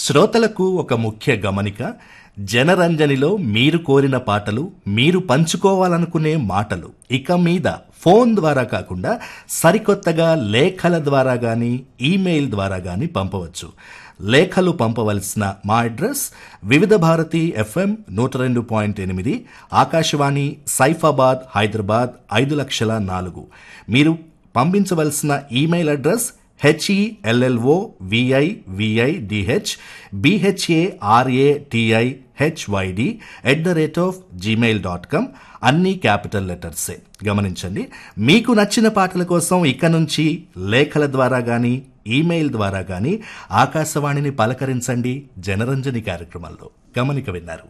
శ్రోతలకు ఒక ముఖ్య గమనిక జనరంజనిలో మీరు కోరిన పాటలు మీరు పంచుకోవాలనుకునే మాటలు ఇక మీద ఫోన్ ద్వారా కాకుండా సరికొత్తగా లేఖల ద్వారా కానీ ఈమెయిల్ ద్వారా కానీ పంపవచ్చు లేఖలు పంపవలసిన మా అడ్రస్ వివిధ భారతి ఎఫ్ఎం నూట రెండు పాయింట్ ఎనిమిది ఆకాశవాణి సైఫాబాద్ హైదరాబాద్ ఐదు లక్షల నాలుగు మీరు పంపించవలసిన email address HELLO VI VI DH BHARATI HYD at the rate of Gmail dot com అన్ని క్యాపిటల్ లెటర్సే గమనించండి మీకు నచ్చిన పాటల కోసం ఇక నుంచి లేఖల ద్వారా కానీ ఈమెయిల్ ద్వారా కానీ ఆకాశవాణిని పలకరించండి జనరంజని కార్యక్రమాల్లో గమనిక విన్నారు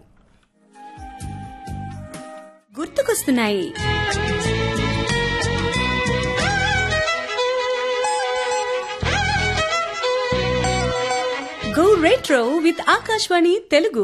గుర్తుకొస్తున్నాయి go retro with Akashvani Telugu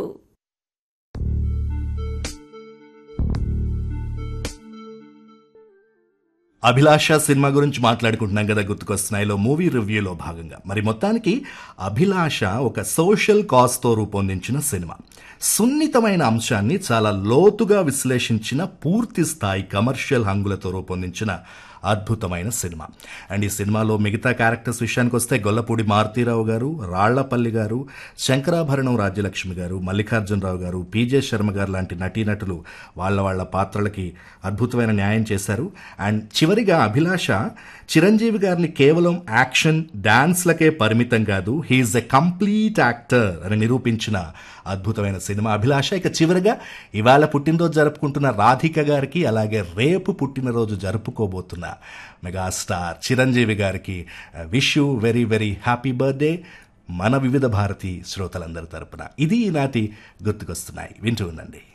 Abhilasha cinema గురించి మాట్లాడుకుంటున్నాం కదా గుర్తుకొస్తున్నాయిలో మూవీ రివ్యూలో భాగంగా మరి మొత్తానికి అభిలాష ఒక సోషల్ కాజ్తో రూపొందించిన సినిమా సున్నితమైన అంశాన్ని చాలా లోతుగా విశ్లేషించిన పూర్తి స్థాయి కమర్షియల్ హంగులతో రూపొందించిన అద్భుతమైన సినిమా అండ్ ఈ సినిమాలో మిగతా క్యారెక్టర్స్ విషయానికి వస్తే గొల్లపూడి మారుతీరావు గారు రాళ్లపల్లి గారు శంకరాభరణం రాజ్యలక్ష్మి గారు మల్లికార్జునరావు గారు పీజే శర్మ గారు లాంటి నటీనటులు వాళ్ళ వాళ్ళ పాత్రలకి అద్భుతమైన న్యాయం చేశారు అండ్ చివరిగా అభిలాష చిరంజీవి గారిని కేవలం యాక్షన్ డాన్స్లకే పరిమితం కాదు హీఈస్ ఎ కంప్లీట్ యాక్టర్ అని నిరూపించిన అద్భుతమైన సినిమా అభిలాష ఇక చివరిగా ఇవాళ పుట్టినరోజు జరుపుకుంటున్న రాధిక గారికి అలాగే రేపు పుట్టినరోజు జరుపుకోబోతున్న మెగాస్టార్ చిరంజీవి గారికి wish you very very happy birthday మన వివిధ భారతి శ్రోతలందరి తరపున ఇది ఈనాటి గుర్తుకొస్తున్నాయి వింటూ ఉండండి